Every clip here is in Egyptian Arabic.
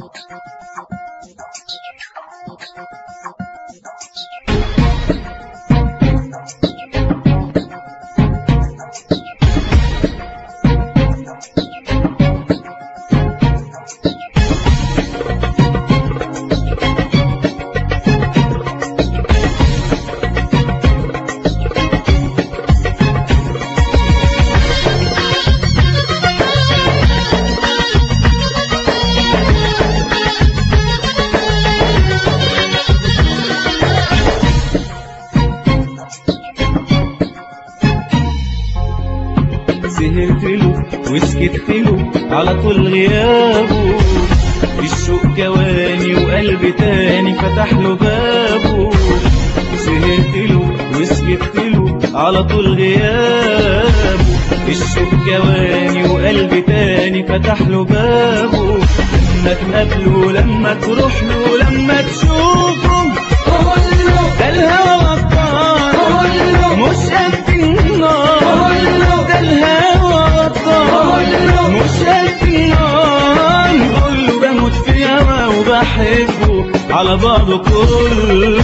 سهرت له وسكت له على طول غيابه الشوق جواني وقلبي تاني فتح له بابه سهرت له وسكت له على طول غيابه الشوق جواني وقلبي تاني فتح له بابه لما تقابله لما تروح له لما تشوفه ده الهوى غدار مش قد النار ده الهوى غدار مش قد النار قول له بموت في هوا وبحبه على بعضه كله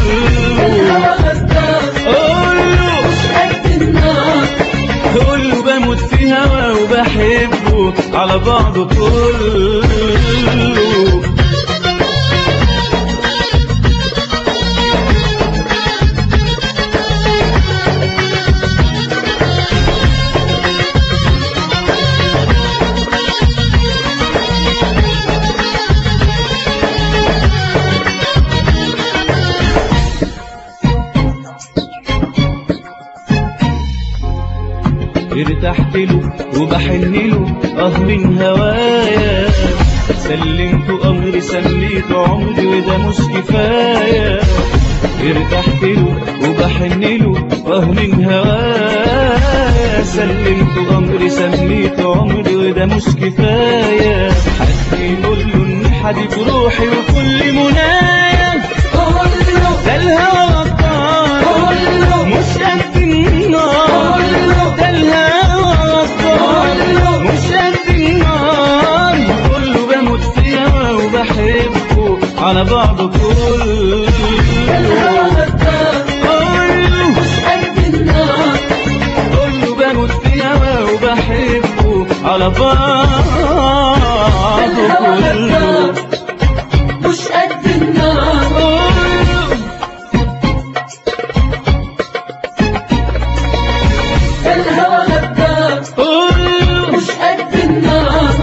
قول له قول له بموت في هوا وبحبه على بعضه كله ارتحت له وبحن له اه من هوايا سلمت امري سليت عمري وده مش كفايه ارتحت له وبحن له اه من هوايا سلمت امري سليت عمري وده مش كفايه حد يقول له ان حديد روحي وكل منايا ده الهوى غدار مش قد النار ده الهوى غدار مش قد النار كله بموت في هوا وبحبه على بعضه كله كله بموت في هوا وبحبه على بعضه كله مش قد النار الهوى غدار مش قد النار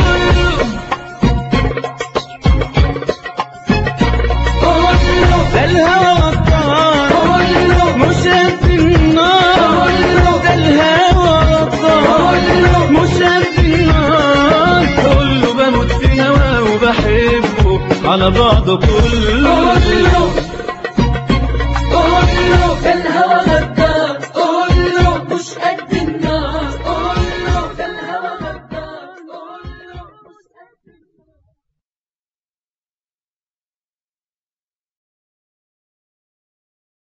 ده الهوى غدار مش قد النار ده الهوى غدار مش قد النار كله بموت في هوا وبحبه على بعضه كله الهوى